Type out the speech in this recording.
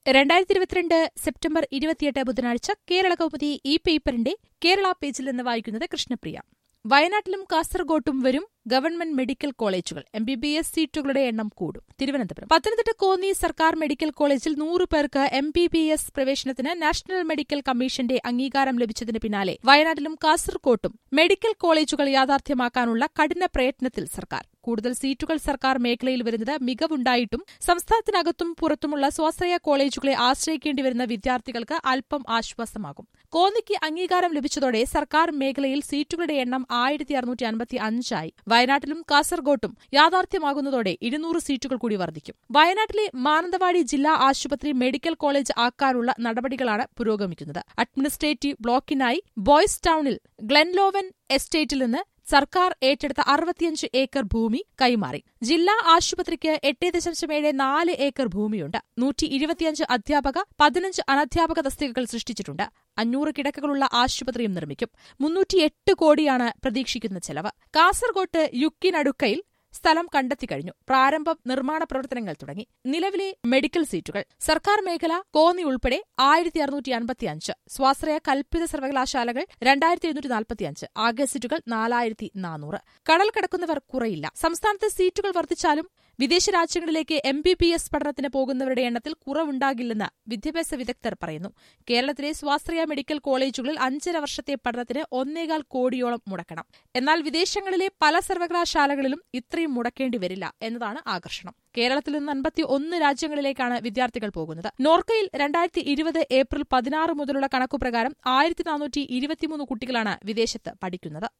രണ്ടായിരത്തി ഇരുപത്തിരണ്ട് സെപ്റ്റംബർ ഇരുപത്തിയെട്ട് ബുധനാഴ്ച കേരള കൗമുദി ഈ പേപ്പറിന്റെ കേരള പേജിൽ നിന്ന് വായിക്കുന്നത് കൃഷ്ണപ്രിയ വയനാട്ടിലും കാസർഗോട്ടും വരും ഗവൺമെന്റ് മെഡിക്കൽ കോളേജുകൾ എം ബി ബി എസ് സീറ്റുകളുടെ എണ്ണം കൂടും തിരുവനന്തപുരം പത്തനംതിട്ട കോന്നി സർക്കാർ മെഡിക്കൽ കോളേജിൽ നൂറ് പേർക്ക് എം ബി ബി എസ് പ്രവേശനത്തിന് നാഷണൽ മെഡിക്കൽ കമ്മീഷന്റെ അംഗീകാരം ലഭിച്ചതിന് പിന്നാലെ വയനാട്ടിലും കാസർകോട്ടും മെഡിക്കൽ കോളേജുകൾ യാഥാർത്ഥ്യമാക്കാനുള്ള കഠിന പ്രയത്നത്തിൽ സർക്കാർ കൂടുതൽ സീറ്റുകൾ സർക്കാർ മേഖലയിൽ വരുന്നത് മികവുണ്ടായിട്ടും സംസ്ഥാനത്തിനകത്തും പുറത്തുമുള്ള സ്വാശ്രയ കോളേജുകളെ ആശ്രയിക്കേണ്ടി വരുന്ന വിദ്യാർത്ഥികൾക്ക് അല്പം ആശ്വാസമാകും കോന്നിക്ക് അംഗീകാരം ലഭിച്ചതോടെ സർക്കാർ മേഖലയിൽ സീറ്റുകളുടെ എണ്ണം ആയിരത്തി അറുന്നൂറ്റി അൻപത്തി അഞ്ചായി വയനാട്ടിലും കാസർഗോട്ടും യാഥാർത്ഥ്യമാകുന്നതോടെ ഇരുന്നൂറ് സീറ്റുകൾ കൂടി വർദ്ധിക്കും വയനാട്ടിലെ മാനന്തവാടി ജില്ലാ ആശുപത്രി മെഡിക്കൽ കോളേജ് ആക്കാനുള്ള നടപടികളാണ് പുരോഗമിക്കുന്നത് അഡ്മിനിസ്ട്രേറ്റീവ് ബ്ലോക്കിനായി ബോയ്സ് ടൌണിൽ ഗ്ലെൻലോവൻ എസ്റ്റേറ്റിൽ നിന്ന് സർക്കാർ ഏറ്റെടുത്ത അറുപത്തിയഞ്ച് ഏക്കർ ഭൂമി കൈമാറി ജില്ലാ ആശുപത്രിക്ക് എട്ട് ദശാംശം ഏഴ് നാല് ഏക്കർ ഭൂമിയുണ്ട് നൂറ്റി ഇരുപത്തിയഞ്ച് അധ്യാപക പതിനഞ്ച് അനധ്യാപക തസ്തികകൾ സൃഷ്ടിച്ചിട്ടുണ്ട് അഞ്ഞൂറ് കിടക്കകളുള്ള ആശുപത്രിയും നിർമ്മിക്കും മുന്നൂറ്റിയെട്ട് കോടിയാണ് പ്രതീക്ഷിക്കുന്ന ചെലവ് കാസർകോട്ട് യുക്കിനടുക്കയിൽ സ്ഥലം കണ്ടെത്തിക്കഴിഞ്ഞു പ്രാരംഭ നിർമ്മാണ പ്രവർത്തനങ്ങൾ തുടങ്ങി നിലവിലെ മെഡിക്കൽ സീറ്റുകൾ സർക്കാർ മേഖല കോന്നി ഉൾപ്പെടെ ആയിരത്തി അറുന്നൂറ്റി അൻപത്തിയഞ്ച് സ്വാശ്രയ കൽപ്പിത സർവകലാശാലകൾ രണ്ടായിരത്തി എഴുന്നൂറ്റി നാൽപ്പത്തിയഞ്ച് ആകെ സീറ്റുകൾ നാലായിരത്തി നാനൂറ് കടൽ കടക്കുന്നവർ കുറയില്ല സംസ്ഥാനത്ത് സീറ്റുകൾ വർദ്ധിച്ചാലും വിദേശ രാജ്യങ്ങളിലേക്ക് എം ബി ബി എസ് പഠനത്തിന് പോകുന്നവരുടെ എണ്ണത്തിൽ കുറവുണ്ടാകില്ലെന്ന് വിദ്യാഭ്യാസ വിദഗ്ധർ പറയുന്നു കേരളത്തിലെ സ്വാശ്രയ മെഡിക്കൽ കോളേജുകളിൽ അഞ്ചര വർഷത്തെ പഠനത്തിന് ഒന്നേകാൽ കോടിയോളം മുടക്കണം എന്നാൽ വിദേശങ്ങളിലെ പല സർവകലാശാലകളിലും ഇത്രയും മുടക്കേണ്ടി വരില്ല എന്നതാണ് ആകർഷണം കേരളത്തിൽ നിന്ന് അൻപത്തി ഒന്ന് രാജ്യങ്ങളിലേക്കാണ് വിദ്യാർത്ഥികൾ പോകുന്നത് നോർക്കയിൽ രണ്ടായിരത്തി ഇരുപത് ഏപ്രിൽ പതിനാറ് മുതലുള്ള കണക്കുപ്രകാരം ആയിരത്തി നാനൂറ്റി ഇരുപത്തിമൂന്ന് കുട്ടികളാണ് വിദേശത്ത് പഠിക്കുന്നത്